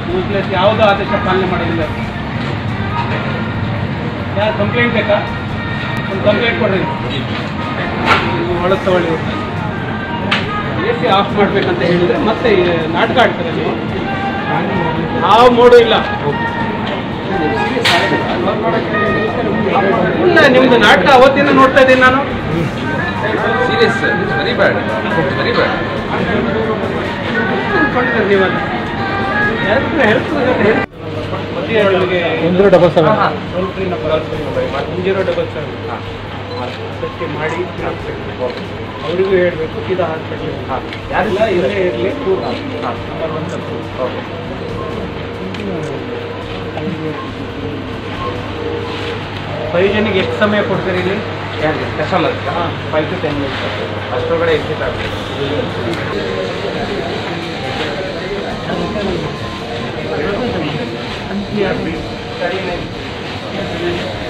useless ಯಾವುದೋ ಆದೇಶ ಪಾಲನೆ ಮಾಡೋದಿಲ್ಲ ಯಾರು ಕಂಪ್ಲೇಂಟ್ ಬೇಕಾ ಒಂದು ಕಂಪ್ಲೇಂಟ್ ಕೊಡ್ರಿ ನೀವು ಒಳಗೆ ತಗೊಳ್ಳಿ ಎ ಸಿ ಆಫ್ ಮಾಡ್ಬೇಕಂತ ಹೇಳಿದ್ರೆ ಮತ್ತೆ ಈ ನಾಟಕ ಆಡ್ತಾರೆ ನೀವು ಯಾವ ಮೋಡು ಇಲ್ಲ ಇಲ್ಲ ನಿಮ್ದು ನಾಟಕ ಅವತ್ತಿಂದ ನೋಡ್ತಾ ಇದ್ದೀನಿ ನಾನು serious very bad very bad ಅನ್ಕೊಂಡಿದ್ದಾರೆ ನೀವಲ್ಲ ಹೆಲ್ಪ್ ಹೆಲ್ಪ್ ಮಧ್ಯೊಳಗೆ one zero double seven toll free number one zero double seven ಅದಕ್ಕೆ ಮಾಡಿ ಅವರಿಗೂ ಹೇಳಬೇಕು ಸೀದಾ ಹಾಸ್ಪಿಟ್ಲ್ ಯಾರಿಲ್ಲ ಇಲ್ಲೇ ಇರಲಿ ನಂಬರ್ ಒನ್ ಫೈವ್ ಜನಿಗೆ ಎಷ್ಟು ಸಮಯ ಕೊಡ್ತೀರಿ ಇಲ್ಲಿ ಕಸ್ಟಮರ್ ಹಾಂ ಫೈವ್ ಟು ಟೆನ್ ಮಿನಿಟ್ಸ್ ಅಷ್ಟೊಳಗಡೆ ಎಕ್ಸಿಟ್ ಆಗಬೇಕು ಸರಿ